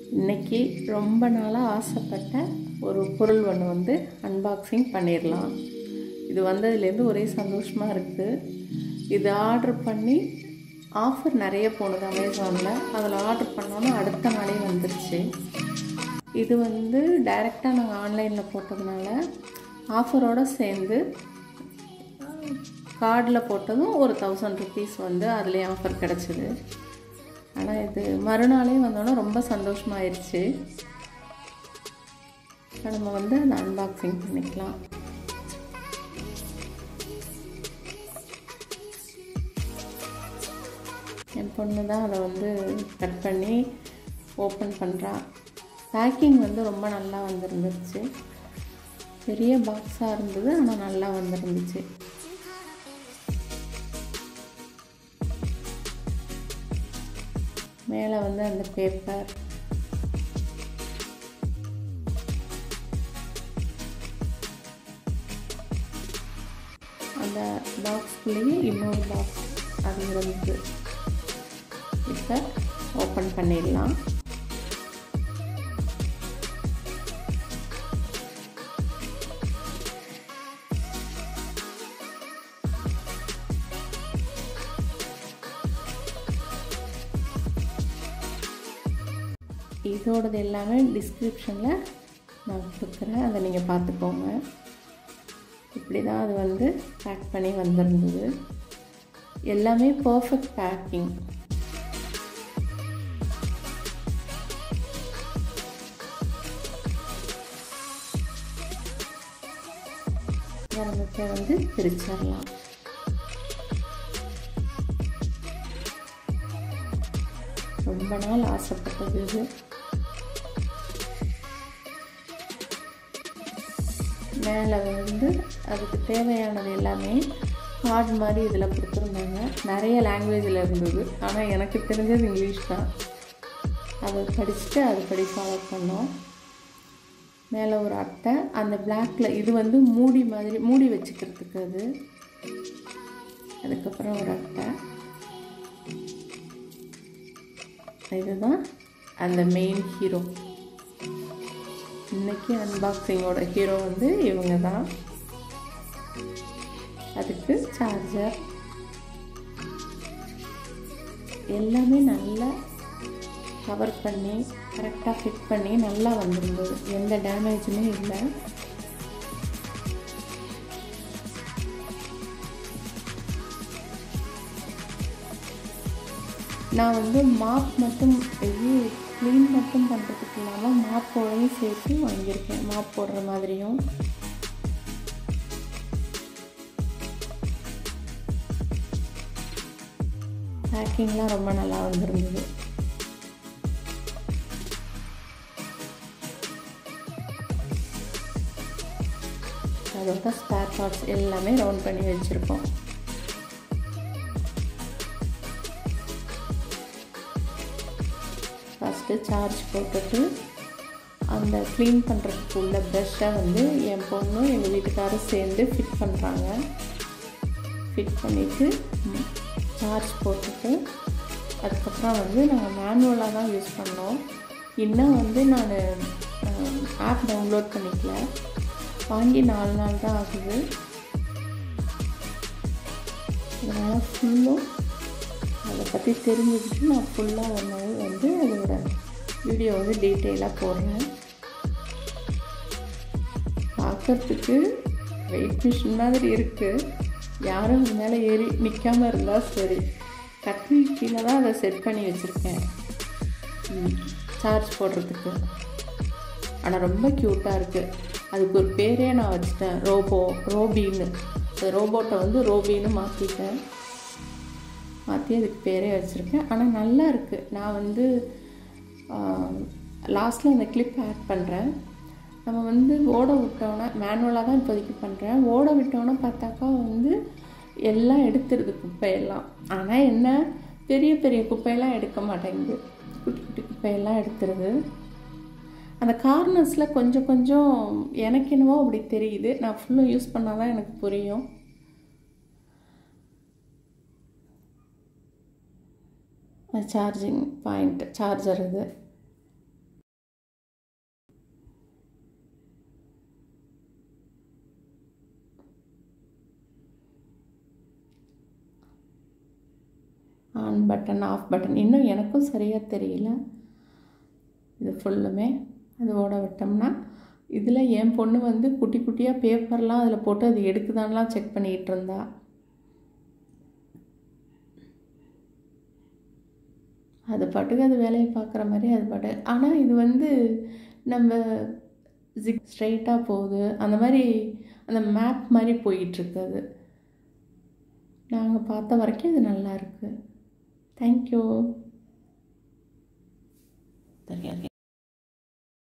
இன்னைக்கு ரொம்ப நாளாக ஆசைப்பட்ட ஒரு பொருள் ஒன்று வந்து அன்பாக்சிங் பண்ணிடலாம் இது வந்ததுலேருந்து ஒரே சந்தோஷமாக இருக்குது இது ஆர்டர் பண்ணி ஆஃபர் நிறைய போனது அமேசானில் அதில் ஆர்டர் பண்ணோன்னா அடுத்த நாளே வந்துருச்சு இது வந்து டைரெக்டாக நாங்கள் ஆன்லைனில் போட்டதுனால ஆஃபரோடு சேர்ந்து கார்டில் போட்டதும் ஒரு தௌசண்ட் ருபீஸ் வந்து அதுலேயே ஆஃபர் கிடச்சிது ஆனால் இது மறுநாளே வந்தோன்னா ரொம்ப சந்தோஷமாயிருச்சு இப்போ நம்ம வந்து அதை அன்பாக்சிங் பண்ணிக்கலாம் என் பொண்ணு தான் அதை வந்து கட் பண்ணி ஓப்பன் பண்ணுறா பேக்கிங் வந்து ரொம்ப நல்லா வந்துருந்துச்சு பெரிய பாக்ஸாக இருந்தது ஆனால் நல்லா வந்துருந்துச்சு மேலே வந்து அந்த பேப்பர் அந்த பாக்ஸ்குள்ளேயே இன்னொரு பாக்ஸ் அது இருந்தது இப்போ ஓப்பன் பண்ணிடலாம் இதோடது எல்லாமே டிஸ்கிரிப்ஷனில் நான் கொடுக்குறேன் அதை நீங்கள் பார்த்துக்கோங்க இப்படி தான் அது வந்து பேக் பண்ணி வந்திருந்தது எல்லாமே பர்ஃபெக்ட் பேக்கிங் வரமத்தை வந்து பிரிச்சிடலாம் ரொம்ப நாள் ஆசைப்பட்டது இது மேலே வந்து அதுக்கு தேவையானது எல்லாமே கார்டு மாதிரி இதில் கொடுத்துருந்தாங்க நிறைய லாங்குவேஜில் இருந்தது ஆனால் எனக்கு தெரிஞ்சது இங்கிலீஷ் தான் அதை படிச்சுட்டு அதுபடி ஃபாலோ பண்ணோம் மேலே ஒரு அட்டை அந்த பிளாக்கில் இது வந்து மூடி மாதிரி மூடி வச்சுக்கிறதுக்கு அது அதுக்கப்புறம் ஒரு அட்டை இதுதான் அந்த மெயின் ஹீரோ இன்னைக்கு அன்பாக்சிங்கோட ஹீரோ வந்து இவங்க தான் அதுக்கு சார்ஜர் எல்லாமே நல்லா கவர் பண்ணி கரெக்டாக ஃபிட் பண்ணி நல்லா வந்திருந்தது எந்த டேமேஜுமே இல்லை நான் வந்து மாப் மட்டும் இது க்ளீன் மட்டும் பண்ணுறதுக்கு இல்லாமல் மாப்போடையும் சேர்த்து வாங்கியிருக்கேன் மாப் போடுற மாதிரியும் பேக்கிங்லாம் ரொம்ப நல்லா வந்திருந்தது அதோட ஸ்பேர் பார்ட்ஸ் எல்லாமே ரவுண்ட் பண்ணி வச்சுருக்கோம் ஃபஸ்ட்டு சார்ஜ் போட்டுட்டு அந்த க்ளீன் பண்ணுறதுக்கு உள்ள ப்ரெஷ்ஷை வந்து என் பொண்ணும் எங்கள் வீட்டுக்காரும் சேர்ந்து ஃபிட் பண்ணுறாங்க ஃபிட் பண்ணிவிட்டு சார்ஜ் போட்டுட்டு அதுக்கப்புறம் வந்து நாங்கள் மேனுவலாக தான் யூஸ் பண்ணோம் இன்னும் வந்து நான் ஆப் டவுன்லோட் பண்ணிக்கல வாங்கி நாலு நாள் தான் ஆகுது அதனால் ஃபுல்லும் அதை பற்றி தெரிஞ்சுக்கிட்டு நான் ஃபுல்லாக ஒரு நாள் வந்து அதோட வீடியோ வந்து டீட்டெயிலாக போடுறேன் பார்க்குறதுக்கு வெயிட் மிஷின் மாதிரி இருக்குது யாரும் அது மேலே ஏறி நிற்காமல் இருந்தால் சரி கட்டில் கீழே தான் அதை செட் பண்ணி வச்சுருக்கேன் சார்ஜ் போடுறதுக்கு ஆனால் ரொம்ப க்யூட்டாக இருக்குது அதுக்கு ஒரு பேரே நான் வச்சுட்டேன் ரோபோ ரோபின்னு அந்த ரோபோட்டை வந்து ரோபின்னு மாற்றிட்டேன் மாற்றி அதுக்கு பேரே வச்சுருக்கேன் ஆனால் நல்லா இருக்குது நான் வந்து லாஸ்ட்டில் அந்த கிளிப் ஆட் பண்ணுறேன் நம்ம வந்து ஓட விட்டோன்னா மேனுவலாக தான் இப்போதைக்கு பண்ணுறேன் ஓட விட்டோன்னா பார்த்தாக்கா வந்து எல்லாம் எடுத்துருது குப்பையெல்லாம் ஆனால் என்ன பெரிய பெரிய குப்பையெல்லாம் எடுக்க மாட்டேங்குது குட்டி குட்டி குப்பையெல்லாம் எடுத்துருது அந்த கார்னர்ஸில் கொஞ்சம் கொஞ்சம் எனக்கு என்னவோ அப்படி தெரியுது நான் ஃபுல்லும் யூஸ் பண்ணால் தான் எனக்கு புரியும் சார்ஜிங் பாயிண்ட் சார்ஜர் இது ஆன் பட்டன் ஆஃப் பட்டன் இன்னும் எனக்கும் சரியாக தெரியல இது ஃபுல்லுமே அது ஓட விட்டோம்னா இதில் என் பொண்ணு வந்து குட்டி குட்டியாக பேப்பர்லாம் அதில் போட்டு அது எடுக்குதான்லாம் செக் பண்ணிகிட்டு இருந்தா அது பாட்டுக்கு அது வேலையை பார்க்குற மாதிரி அது பாட்டு ஆனால் இது வந்து நம்ம ஜிக் ஸ்ட்ரைட்டாக போகுது அந்த மாதிரி அந்த மேப் மாதிரி போயிட்டுருக்கு அது நாங்கள் பார்த்த வரைக்கும் இது நல்லா இருக்குது தேங்க்யூ சரியா